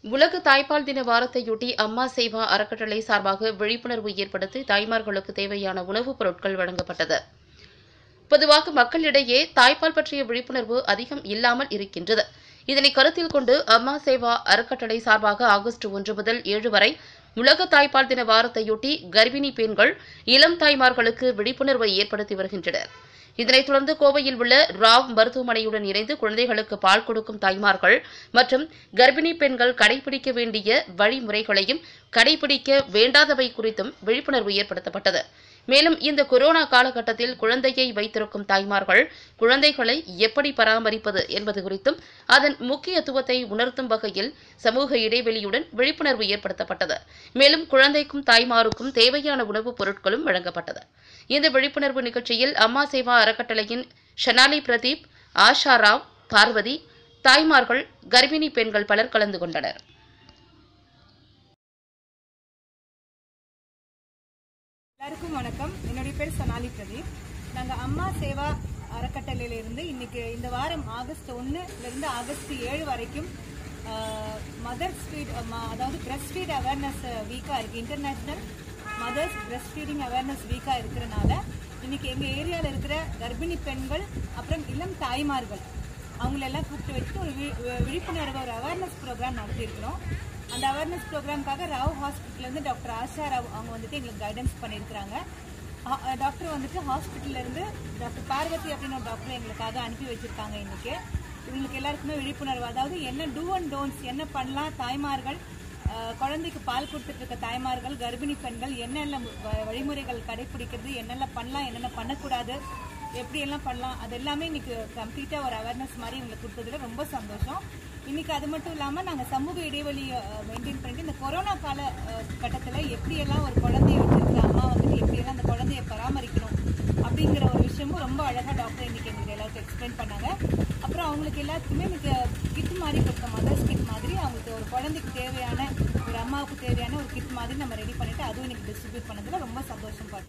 உலக தாய்ப்பால் தின வாரத்தையொட்டி அம்மா சேவா அறக்கட்டளை சார்பாக விழிப்புணர்வு ஏற்படுத்தி தாய்மார்களுக்கு தேவையான உணவுப் பொருட்கள் வழங்கப்பட்டது பொதுவாக மக்களிடையே தாய்ப்பால் பற்றிய விழிப்புணர்வு அதிகம் இல்லாமல் இருக்கின்றது இதனை கருத்தில் கொண்டு அம்மா சேவா அறக்கட்டளை சார்பாக ஆகஸ்ட் ஒன்று முதல் ஏழு வரை உலக தாய்ப்பால் தின வாரத்தையொட்டி கர்ப்பிணி பெண்கள் இளம் தாய்மார்களுக்கு விழிப்புணர்வை ஏற்படுத்தி வருகின்றனர் இதனைத் தொடர்ந்து கோவையில் உள்ள ராவ் மருத்துவமனையுடன் இணைந்து குழந்தைகளுக்கு பால் கொடுக்கும் தாய்மார்கள் மற்றும் கர்ப்பிணி பெண்கள் கடைபிடிக்க வேண்டிய வழிமுறைகளையும் கடைபிடிக்க வேண்டாதவை குறித்தும் விழிப்புணர்வு ஏற்படுத்தப்பட்டது மேலும் இந்த கொரோனா காலகட்டத்தில் குழந்தையை வைத்திருக்கும் தாய்மார்கள் குழந்தைகளை எப்படி பராமரிப்பது என்பது குறித்தும் அதன் முக்கியத்துவத்தை உணர்த்தும் வகையில் சமூக இடைவெளியுடன் விழிப்புணர்வு ஏற்படுத்தப்பட்டது மேலும் குழந்தைக்கும் தாய்மாருக்கும் தேவையான உணவுப் பொருட்களும் வழங்கப்பட்டது இந்த விழிப்புணர்வு நிகழ்ச்சியில் அம்மா சேவா அறக்கட்டளையின் ஷனாலி பிரதீப் ஆஷா ராவ் பார்வதி தாய்மார்கள் கர்ப்பிணி பெண்கள் பலர் கலந்து கொண்டனர் எல்லாருக்கும் வணக்கம் என்னுடைய பேர் சனாலி பிரதீப் நாங்கள் அம்மா சேவா அறக்கட்டளையிலிருந்து இன்னைக்கு இந்த வாரம் ஆகஸ்ட் ஒன்றுலேருந்து ஆகஸ்ட் ஏழு வரைக்கும் மதர்ஸ் ஃபீட் அதாவது பிரஸ்ட் ஃபீட் அவேர்னஸ் வீக்காக இருக்குது international mothers breast feeding awareness வீக்காக இருக்கிறனால இன்னைக்கு எங்கள் ஏரியாவில் இருக்கிற கர்ப்பிணி பெண்கள் அப்புறம் இளம் தாய்மார்கள் அவங்களெல்லாம் கூப்பிட்டு வச்சுட்டு ஒரு வி- வி- விழிப்புணர்வு ஒரு அவேர்னஸ் ப்ரோக்ராம் நடத்தியிருக்கிறோம் அந்த அவேர்னஸ் ப்ரோக்ராம்காக ராவ் ஹாஸ்பிட்டல்லேருந்து டாக்டர் ஆஷா ராவ் அவங்க வந்துட்டு எங்களுக்கு கைடன்ஸ் பண்ணியிருக்கிறாங்க ஆ- டாக்டர் வந்துட்டு ஹாஸ்பிட்டல்ல இருந்து டாக்டர் பார்வதி அப்படின்னு ஒரு டாக்டர் எங்களுக்காக அனுப்பி வச்சிருக்காங்க இன்னைக்கு இவங்களுக்கு எல்லாருக்குமே விழிப்புணர்வு அதாவது என்ன டூ அண்ட் டோன்ட்ஸ் என்ன பண்ணலாம் தாய்மார்கள் ஆஹ், குழந்தைக்கு பால் கொடுத்துட்டு இருக்க தாய்மார்கள் கர்ப்பிணி பெண்கள் என்னென்ன வ- வழிமுறைகள் கடைபிடிக்கிறது என்னென்ன பண்ணலாம் என்னென்ன பண்ணக்கூடாது எப்படி எல்லாம் பண்ணலாம் அது எல்லாமே இன்னைக்கு கம்ப்ளீட்டா ஒரு அவேர்னஸ் மாதிரி எங்களுக்கு கொடுத்ததுல ரொம்ப சந்தோஷம் இன்னைக்கு அது மட்டும் இல்லாம நாங்க சமூக இடைவெளி மெயின்டைன் பண்ணிட்டு இந்த கொரோனா கால அஹ், கட்டத்துல எப்படி எல்லாம் ஒரு குழந்தைய வச்சிருக்க அம்மா வந்துட்டு எப்படி எல்லாம் அந்த குழந்தைய பராமரிக்கணும் அப்படிங்கிற ஒரு விஷயமும் ரொம்ப அழகா டாக்டர் இன்னைக்கு எங்களுக்கு எல்லாருக்கும் எக்ஸ்பிளைன் பண்ணாங்க அப்புறம் அவங்களுக்கு எல்லாத்துக்குமே எனக்கு கிட் மாதிரி கொடுத்த மதர்ஸ் கிட் மாதிரி அவங்களுக்கு ஒரு குழந்தைக்கு தேவையான ஒரு அம்மாவுக்கு தேவையான ஒரு கிட் மாதிரி நம்ம ரெடி பண்ணிட்டு அதுவும் இன்னைக்கு டிஸ்ட்ரிபியூட் பண்ணதுல ரொம்ப சந்தோஷம் பட்டோம்